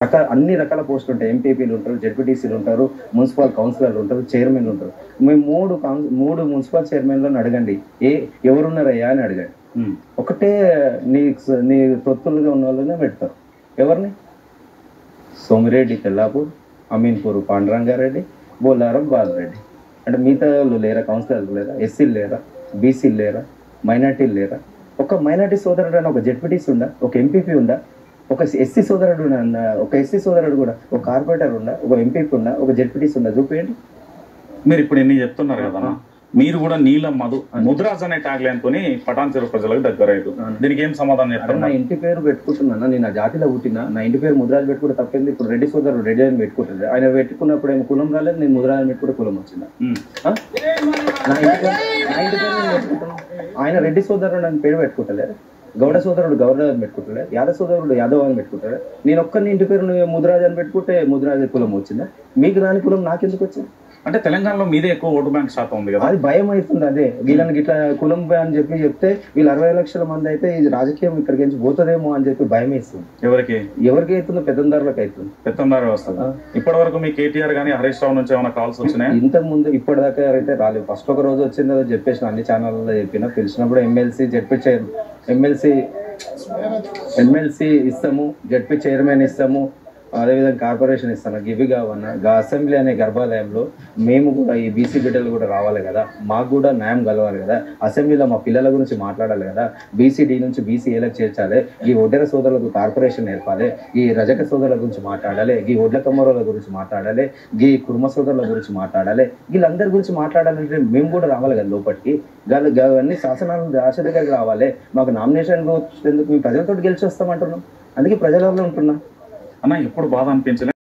రకాల అన్ని రకాల పోస్టులు ఉంటాయి ఎంపీపీలు ఉంటారు జెడ్పీటీసీలు ఉంటారు మున్సిపల్ కౌన్సిలర్లు ఉంటారు చైర్మన్లు ఉంటారు మేము మూడు కౌన్ మూడు మున్సిపల్ చైర్మన్లను అడగండి ఏ ఎవరున్నారయ్యా అని అడగండి ఉమ్. ఒకటే నీ నీ తొత్తులుగా ఉన్న వాళ్ళనే పెడతారు ఎవరిని సోమిరెడ్డి తెల్లాపూర్ అమీన్పూర్ పాండురంగారెడ్డి బోలారం బాలరెడ్డి అంటే మిగతా వాళ్ళు లేరా కౌన్సిలర్లు లేరా ఎస్సీలు లేరా బీసీలు లేరా మైనార్టీలు లేరా ఒక మైనార్టీ సోదరుడు అని ఒక జెడ్పీటీసీ ఉందా ఒక ఎంపీపీ ఉందా ఒక ఎస్సీ సోదరుడు ఉందా ఒక ఎస్సీ సోదరుడు కూడా ఒక కార్పొరేటర్ ఉందా ఒక ఎంపీపీ ఉందా ఒక జెడ్పీటీసీ ఉందా చూపించండి మీరు ఇప్పుడు ఎన్ని చెప్తున్నారు కదా మీరు కూడా నీలం మధు ముద్రాజ్ అనే ట్యాగ్ లైన్ తోని పటాన్ చెరువు ప్రజలకు దగ్గర అవును. దీనికి ఏం సమాధానం అరే నా చెప్తున్నారు ఇంటి పేరు పెట్టుకుంటున్నాను నేను నా జాతిలో పుట్టినా నా ఇంటి పేరు ముద్రాజ్ పెట్టుకుంటే తప్పింది ఇప్పుడు రెడ్డి సోదరుడు రెడ్డి అని పెట్టుకుంటుంది ఆయన పెట్టుకున్నప్పుడు ఏమో కులం రాలేదు నేను ముద్రాజ్ అని పెట్టుకుంటే కులం వచ్చిందా ఉమ్. ఆ? నా ఇంటి పేరు నా ఇంటి పేరు నేను పెట్టుకుంటున్నాను ఆయన రెడ్డి సోదరుడు అని పేరు పెట్టుకుంటలేరు గౌడ సోదరుడు గౌడ అని పెట్టుకుంటలే యాదవ సోదరుడు యాదవ్ అని పెట్టుకుంటాడు నేను ఒక్కరిని ఇంటి పేరు నువ్వు ముద్రాజ్ అని పెట్టుకుంటే ముద్రాజ్ కులం వచ్చిందా మీకు రాని కులం నాకెందుకు వచ్చింది అంటే తెలంగాణలో మీదే ఎక్కువ ఓటు బ్యాంక్ శాతం ఉంది కదా అది భయం అవుతుంది అదే వీళ్ళని ఇట్లా కులం అని చెప్పి చెప్తే వీళ్ళు అరవై లక్షల మంది అయితే ఇది రాజకీయం ఇక్కడికి నుంచి పోతుందేమో అని చెప్పి భయం వేస్తుంది ఎవరికి ఎవరికి అవుతుందో పెద్దందారులకు అవుతుంది పెత్తందారి వస్తుంది ఇప్పటి వరకు మీ కేటీఆర్ గానీ హరీష్ రావు నుంచి ఏమైనా కాల్స్ వచ్చినాయి ఇంతకు ముందు ఇప్పటిదాకా అయితే రాలేదు ఫస్ట్ ఒక రోజు వచ్చిందో చెప్పేసిన అన్ని ఛానళ్ళలో చెప్పిన పిలిచినప్పుడు MLC ZP chair MLC MLC ఇస్తాము జడ్పీ చైర్మన్ ఇస్తాము అదేవిధంగా కార్పొరేషన్ ఇస్తాను ఇవి కావన్నా గా అసెంబ్లీ అనే గర్భాలయంలో మేము కూడా ఈ బీసీ బిడ్డలు కూడా రావాలి కదా మాకు కూడా న్యాయం కలవాలి కదా అసెంబ్లీలో మా పిల్లల గురించి మాట్లాడాలి కదా బీసీడీ నుంచి బీసీ ఏలకు చేర్చాలి ఈ ఒడ్డెర సోదరులకు కార్పొరేషన్ నేర్పాలి ఈ రజక సోదరుల గురించి మాట్లాడాలి ఈ ఒడ్ల కమ్మరుల గురించి మాట్లాడాలి ఈ కుర్మ సోదరుల గురించి మాట్లాడాలి వీళ్ళందరి గురించి మాట్లాడాలంటే మేము కూడా రావాలి కదా లోపలికి గాలి అవన్నీ శాసనాలు రాష్ట్ర దగ్గరికి రావాలి మాకు నామినేషన్ ఎందుకు మేము ప్రజలతో గెలిచి వస్తామంటున్నాం అందుకే ప్రజలలో ఉంటున్నాం అన్న ఎప్పుడు బాధ అనిపించలే